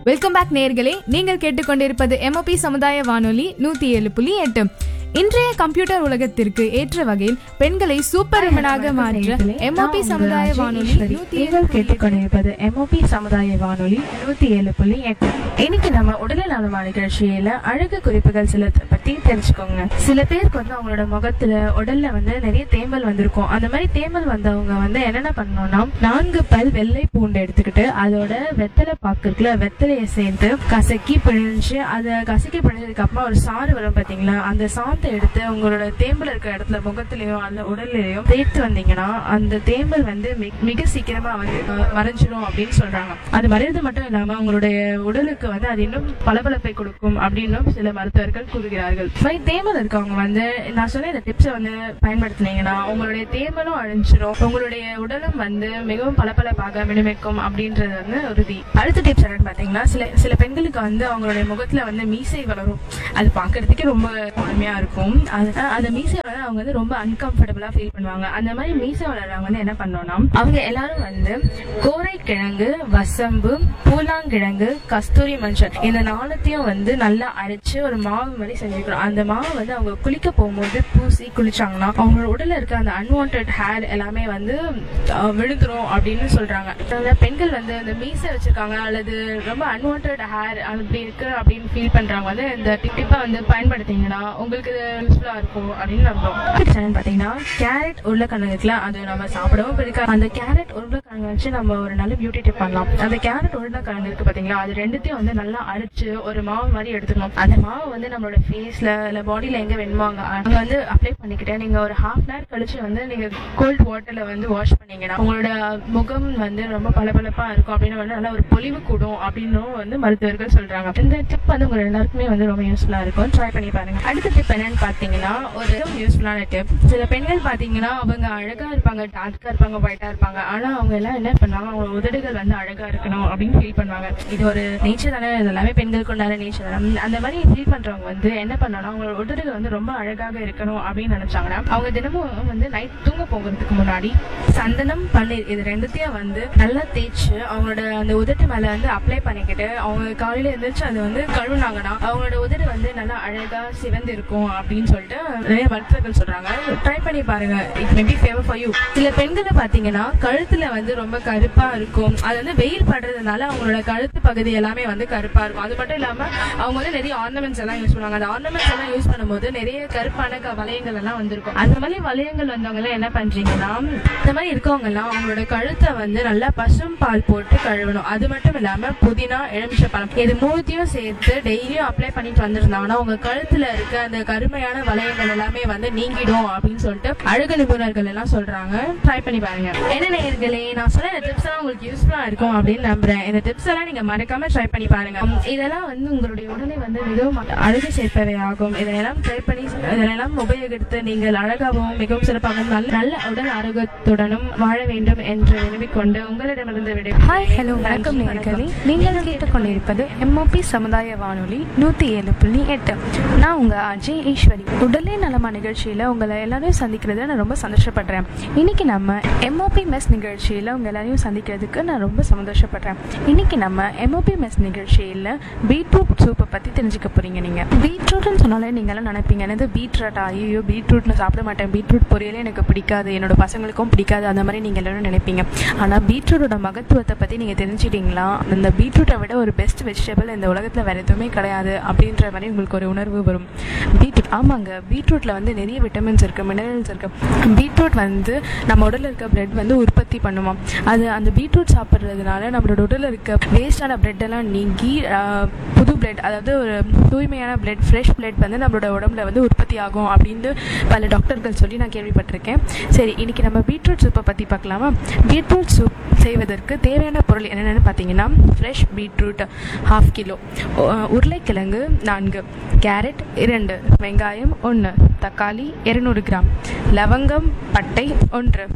welcome back நேர்களே நீங்கள் கேட்டுக்கொண்டிருப்பது எம்ஓபி சமுதாய வானொலி நூத்தி ஏழு புள்ளி எட்டு இன்றைய கம்ப்யூட்டர் உலகத்திற்கு ஏற்ற வகையில் பெண்களை சூப்பர் உமனாக மாற்ற எம்ஓபி சமுதாய வானொலி நூத்தி ஏழு நீங்கள் கேட்டுக்கொண்டிருப்பது எம்ஓபி சமுதாய வானொலி நூத்தி ஏழு புள்ளி எட்டு இன்னைக்கு நம்ம உடல் நலமான நிகழ்ச்சியில அழகு குறிப்புகள் சில பத்தி தெரிஞ்சுக்கோங்க சில பேருக்கு வந்து அவங்களோட முகத்துல உடல்ல வந்து நிறைய தேமல் வந்திருக்கும் அந்த மாதிரி தேமல் வந்தவங்க வந்து என்னென்ன பண்ணணும்னா நான்கு பல் வெள்ளை பூண்டு எடுத்துக்கிட்டு அதோட வெத்தலை பாக்கு இருக்குல்ல வெத்தலையை சேர்த்து கசக்கி பிழிஞ்சு அதை கசக்கி பிழிஞ்சதுக்கு அப்புறமா ஒரு சாறு வரும் பாத்தீங்களா அந்த சாந்தை எடுத்து உங்களோட தேம்பல் இருக்கிற இடத்துல முகத்திலயோ அல்ல உடல்லையோ தேய்த்து வந்தீங்கன்னா அந்த தேம்பல் வந்து மிக- மிக சீக்கிரமா வந்து அஹ், மறைஞ்சிரும் அப்படின்னு சொல்றாங்க அது மறைறது மட்டும் இல்லாம உங்களுடைய உடலுக்கு வந்து அது இன்னும் பளபளப்பை கொடுக்கும் அப்படின்னும் சில மருத்துவர்கள் கூறுகிறார்கள் இந்த மாதிரி தேமல் இருக்கவங்க வந்து நான் சொன்ன இந்த டிப்ஸை வந்து பயன்படுத்தினீங்கன்னா உங்களுடைய தேமலும் அழிஞ்சிரும் உங்களுடைய உடலும் வந்து மிகவும் பளபளப்பாக மினுமிக்கும் அப்படின்றது வந்து உறுதி அடுத்த டிப்ஸ் என்னன்னு பாத்தீங்கன்னா சில சில பெண்களுக்கு வந்து அவங்களுடைய முகத்துல வந்து மீசை வளரும் அது பாக்குறதுக்கே ரொம்ப அருமையா இருக்கும் அது அந்த மீசை வளர அவங்க வந்து ரொம்ப அன்கம்ஃபர்டபுளா ஃபீல் பண்ணுவாங்க அந்த மாதிரி மீசை வளர்றவங்க வந்து என்ன பண்ணணும்னா அவங்க எல்லாரும் வந்து கோரை கிழங்கு வசம்பு பூலாங்கிழங்கு கஸ்தூரி மஞ்சள் இந்த நாளத்தையும் வந்து நல்லா அரைச்சு ஒரு மாவு மாதிரி செஞ்சுக்கணும் அந்த மாவு வந்து அவங்க குளிக்க போகும்போது பூசி குளிச்சாங்கன்னா அவங்களோட உடல்ல இருக்க அந்த அன்வான்ட் ஹேர் எல்லாமே வந்து அஹ், விழுந்துரும் அப்படின்னு சொல்றாங்க அதனால பெண்கள் வந்து இந்த மீசை வச்சிருக்காங்க அல்லது ரொம்ப அன்வான்ட் ஹேர் அப்படி இருக்கு அப்படின்னு ஃபீல் பண்றவங்க வந்து இந்த டிப்பை வந்து பயன்படுத்திங்கன்னா உங்களுக்கு இது யூஸ்ஃபுல்லா இருக்கும் அப்படின்னு நம்புறோம் அடுத்து என்னன்னு பாத்தீங்கன்னா கேரட் உருளைக்கிழங்கு இருக்குல்ல அது நம்ம சாப்பிடவும் பிடிக்காது அந்த கேரட் உருளைக்கிழங்கு வச்சு நம்ம ஒரு நல்ல பியூட்டி டிப் பண்ணலாம் அந்த கேரட் உருளைக்கிழங்கு இருக்கு பாத்தீங்களா அது ரெண்டுத்தையும் வந்து நல்லா அரைச்சு ஒரு மாவு மாதிரி எடுத்துக்கணும் அந்த மாவு வந்து நம்மளோட ஃபேஸ்ல இல்ல பாடியில எங்க வேணுமோ அங்க அங்க வந்து அப்ளை பண்ணிக்கிட்டு நீங்க ஒரு ஹாஃப் அன் ஹவர் கழிச்சு வந்து நீங்க கோல்ட் வாட்டர்ல வந்து வாஷ் பண்ணீங்கன்னா உங்களோட முகம் வந்து ரொம்ப பளபளப்பா இருக்கும் அப்படின்னு வந்து நல்லா ஒரு பொலிவு கூடும் அப்படின்னு வந்து மருத்துவர்கள் சொல்றாங்க இந்த டிப் வந்து உங்க எல்லாருக்குமே வந்து ரொம்ப யூஸ்ஃபுல்லா இருக்கும் ட்ரை பண்ணி பாருங்க அடுத்த டிப் என்னன்னு பாத்தீங்கன்னா ஒரு யூஸ்ஃபுல்லான டிப் சில பெண்கள் பாத்தீங்கன்னா அவங்க அழகா இருப்பாங்க டார்க்கா இருப்பாங்க ஒயிட்டா இருப்பாங்க ஆனா அவங்க எல்லாம் என்ன பண்ணாங்க அவங்க உதடுகள் வந்து அழகா இருக்கணும் அப்படின்னு ஃபீல் பண்ணுவாங்க இது ஒரு நேச்சர் தானே இது எல்லாமே பெண்களுக்கு உண்டான நேச்சர் தானே அந்த மாதிரி ஃபீல் பண்றவங்க வந்து என்ன பண்ணணும் அவங்களோட உதடுகள் வந்து ரொம்ப அழகாக இருக்கணும் அப்படின்னு நினைச்சாங்கன்னா அவங்க தினமும் வந்து நைட் தூங்க போகிறதுக்கு முன்னாடி சந்தனம் பன்னீர் இது ரெண்டுத்தையும் வந்து நல்லா தேய்ச்சு அவங்களோட அந்த உதட்டு மேல வந்து அப்ளை பண்ணிக்கிட்டு அவங்க காலையில எந்திரிச்சு அது வந்து கழுவுனாங்கன்னா அவங்களோட உதடு வந்து நல்லா அழகா சிவந்து இருக்கும் அப்படின்னு சொல்லிட்டு நிறைய மருத்துவர்கள் சொல்றாங்க ட்ரை பண்ணி பாருங்க it may be favour for you சில பெண்களை பாத்தீங்கன்னா கழுத்துல வந்து ரொம்ப கருப்பா இருக்கும் அது வந்து வெயில் படுறதுனால அவங்களோட கழுத்து பகுதி எல்லாமே வந்து கருப்பா இருக்கும் அது மட்டும் இல்லாம அவங்க வந்து நிறைய ஆர்னமெண்ட்ஸ் எல்லாம் யூஸ் பண்ணுவாங்க அந்த ஆர்னமெண்ட்ஸ் எல்லாம் யூஸ் பண்ணும்போது நிறைய கருப்பான க- வளையங்கள் எல்லாம் வந்திருக்கும் அந்த மாதிரி வளையங்கள் வந்தவங்க எல்லாம் என்ன பண்றீங்கன்னா இந்த மாதிரி இருக்கவங்க எல்லாம் அவங்களோட கழுத்தை வந்து நல்லா பசும் பால் போட்டு கழுவணும் அது மட்டும் இல்லாம புதினா எலுமிச்சை பழம் இது மூணுத்தையும் சேர்த்து டெய்லியும் அப்ளை பண்ணிட்டு வந்திருந்தாங்கன்னா உங்க கழுத்துல இருக்க அந்த கருமையான வளையங்கள் எல்லாமே வந்து நீங்கிடும் அப்படின்னு சொல்லிட்டு அழகு நிபுணர்கள் எல்லாம் சொல்றாங்க ட்ரை பண்ணி பாருங்க என்ன நேயர்களே நான் சொன்ன இந்த டிப்ஸ் எல்லாம் உங்களுக்கு யூஸ்ஃபுல்லா இருக்கும் அப்படின்னு நம்புறேன் இந்த டிப்ஸ் எல்லாம் நீங்க மறக்காம ட்ரை பண்ணி பாருங்க உம், இதெல்லாம் வந்து உங்களுடைய உடலை வந்து மிகவும் அழகு சேர்ப்பவை ஆகும் இதெல்லாம் ட்ரை பண்ணி இதெல்லாம் உபயோகித்து நீங்கள் அழகாகவும் மிகவும் சிறப்பாகவும் நல்ல நல்ல உடல் ஆரோக்கியத்துடனும் வாழ வேண்டும் என்று விரும்பிக்கொண்டு உங்களிடமிருந்து விடை ஹாய் ஹலோ வணக்கம் நேர்களே நீங்கள் கேட்டுக்கொண்டிருப்பது எம்ஓபி சமுதாய வானொலி நூற்றி ஏழு புள்ளி எட்டு நான் உங்கள் அஜய் ஈஸ்வரி உடலே நலமா நிகழ்ச்சியில் உங்களை எல்லாரையும் சந்திக்கிறதுல நான் ரொம்ப சந்தோஷப்படுறேன் இன்னைக்கு நம்ம எம்ஓபி மெஸ் நிகழ்ச்சியில் உங்கள் எல்லாரையும் சந்திக்கிறதுக்கு நான் ரொம்ப சந்தோஷப்படுறேன் இன்னைக்கு நம்ம எம்ஓபி மெஸ் நிகழ்ச்சியில் பீட்ரூட் சூப்பை பற்றி தெரிஞ்சுக்க போறீங்க நீங்கள் பீட்ரூட்னு சொன்னாலே நீங்களாம் நினைப்பீங்க என்னது பீட்ரூட் ஐயோ பீட்ரூட் நான் சாப்பிட மாட்டேன் பீட்ரூட் பொரியலே எனக்கு பிடிக்காது என்னோட பசங்களுக்கும் பிடிக்காது அந்த மாதிரி நீங்கள் எல்லாரும் நினைப்பீங்க ஆனால் பீட்ரூட்டோட மகத்துவத்தை பற்றி நீங்கள் தெரிஞ்சிட்டீங்களா அந்த பீட்ரூட்டை விட ஒரு பெஸ்ட் வெஜிடபிள் இந்த உலகத்தில் வேறு எதுவுமே கிடையாது அப்படின்ற மாதிரி உங்களுக்கு ஒரு உணர்வு வரும் பீட்ரூட் ஆமாங்க பீட்ரூட்டில் வந்து நிறைய விட்டமின்ஸ் இருக்குது மினரல்ஸ் இருக்குது பீட்ரூட் வந்து நம்ம உடலில் இருக்க பிளட் வந்து உற்பத்தி பண்ணுவோம் அது அந்த பீட்ரூட் சாப்பிட்றதுனால நம்மளோட உடலில் இருக்க வேஸ்டான பிளட் எல்லாம் நீங்கி ஆஹ், புது பிளட் அதாவது ஒரு தூய்மையான பிளட் ஃப்ரெஷ் பிளட் வந்து நம்மளோட உடம்புல வந்து உற்பத்தி ஆகும் அப்படின்னு பல டாக்டர்கள் சொல்லி நான் கேள்விப்பட்டிருக்கேன் சரி இன்னைக்கு நம்ம பீட்ரூட் சூப்பை பற்றி பார்க்கலாமா பீட்ரூட் சூப் செய்வதற்கு தேவையான பொருள் என்னென்னு பார்த்தீங்கன்னா ஃப்ரெஷ் பீட்ரூட் ஹாஃப் கிலோ உருளைக்கிழங்கு நான்கு கேரட் இரண்டு வெங்காயம் ஒன்று தக்காளி இருநூறு கிராம் லவங்கம் பட்டை ஒன்று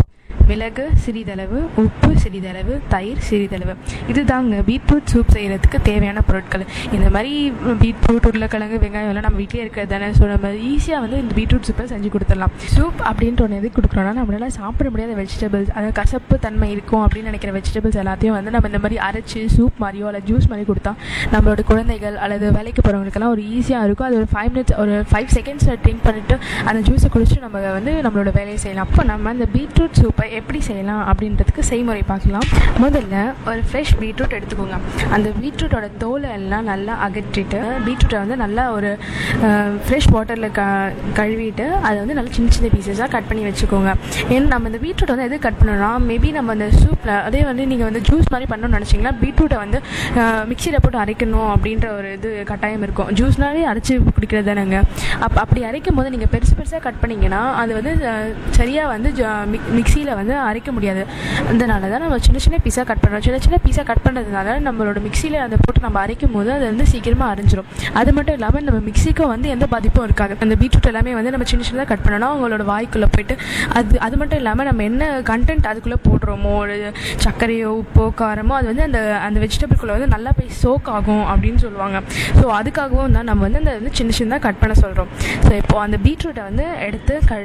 மிளகு சிறிதளவு உப்பு சிறிதளவு தயிர் சிறிதளவு இதுதாங்க பீட்ரூட் சூப் செய்கிறதுக்கு தேவையான பொருட்கள் இந்த மாதிரி பீட்ரூட் உருளைக்கிழங்கு வெங்காயம் எல்லாம் நம்ம வீட்டிலே இருக்கிறது தானே ஸோ நம்ம ஈஸியாக வந்து இந்த பீட்ரூட் சூப்பை செஞ்சு கொடுத்துடலாம் சூப் அப்படின்ட்டு ஒன்று எதுக்கு கொடுக்குறோன்னா நம்மளால சாப்பிட முடியாத வெஜிடபிள்ஸ் அது கசப்பு தன்மை இருக்கும் அப்படின்னு நினைக்கிற வெஜிடபிள்ஸ் எல்லாத்தையும் வந்து நம்ம இந்த மாதிரி அரைச்சி சூப் மாதிரியோ அல்லது ஜூஸ் மாதிரி கொடுத்தா நம்மளோட குழந்தைகள் அல்லது வேலைக்கு போகிறவங்களுக்கெல்லாம் ஒரு ஈஸியாக இருக்கும் அது ஒரு ஃபைவ் மினிட்ஸ் ஒரு ஃபைவ் செகண்ட்ஸில் ட்ரிங்க் பண்ணிவிட்டு அந்த ஜூஸை குடிச்சிட்டு நம்ம வந்து நம்மளோட வேலையை செய்யலாம் அப்போ நம்ம அந்த பீட்ரூட் சூப்பை எப்படி செய்யலாம் அப்படின்றதுக்கு செய்முறை பார்க்கலாம் முதல்ல ஒரு ஃப்ரெஷ் பீட்ரூட் எடுத்துக்கோங்க அந்த பீட்ரூட்டோட தோலை எல்லாம் நல்லா அகற்றிட்டு பீட்ரூட்டை வந்து நல்லா ஒரு ஃப்ரெஷ் வாட்டரில் க கழுவிட்டு அதை வந்து நல்லா சின்ன சின்ன பீசஸாக கட் பண்ணி வச்சுக்கோங்க ஏன்னா நம்ம இந்த பீட்ரூட் வந்து எது கட் பண்ணணும்னா மேபி நம்ம அந்த சூப்பில் அதே வந்து நீங்கள் வந்து ஜூஸ் மாதிரி பண்ணணும்னு நினச்சிங்கன்னா பீட்ரூட்டை வந்து மிக்சியில் போட்டு அரைக்கணும் அப்படின்ற ஒரு இது கட்டாயம் இருக்கும் ஜூஸ்னாலே அரைச்சி குடிக்கிறது தானேங்க அப்போ அப்படி அரைக்கும் போது நீங்கள் பெருசு பெருசாக கட் பண்ணிங்கன்னா அது வந்து சரியாக வந்து மிக்சியில் வந்து அரைக்க முடியாது அதனால தான் நம்ம சின்ன சின்ன பீஸாக கட் பண்ணுறோம் சின்ன சின்ன பீஸாக கட் பண்ணுறதுனால நம்மளோட மிக்சியில் அதை போட்டு நம்ம அரைக்கும் போது அது வந்து சீக்கிரமாக அரைஞ்சிரும் அது மட்டும் இல்லாமல் நம்ம மிக்சிக்கும் வந்து எந்த பாதிப்பும் இருக்காது அந்த பீட்ரூட் எல்லாமே வந்து நம்ம சின்ன சின்னதாக கட் பண்ணோம்னா அவங்களோட வாய்க்குள்ளே போயிட்டு அது அது மட்டும் இல்லாமல் நம்ம என்ன கண்டென்ட் அதுக்குள்ளே போடுறோமோ ஒரு சர்க்கரையோ உப்போ காரமோ அது வந்து அந்த அந்த வெஜிடபிள்குள்ளே வந்து நல்லா போய் சோக் ஆகும் அப்படின்னு சொல்லுவாங்க ஸோ அதுக்காகவும் தான் நம்ம வந்து அந்த வந்து சின்ன சின்னதாக கட் பண்ண சொல்கிறோம் ஸோ இப்போது அந்த பீட்ரூட்டை வந்து எடுத்து க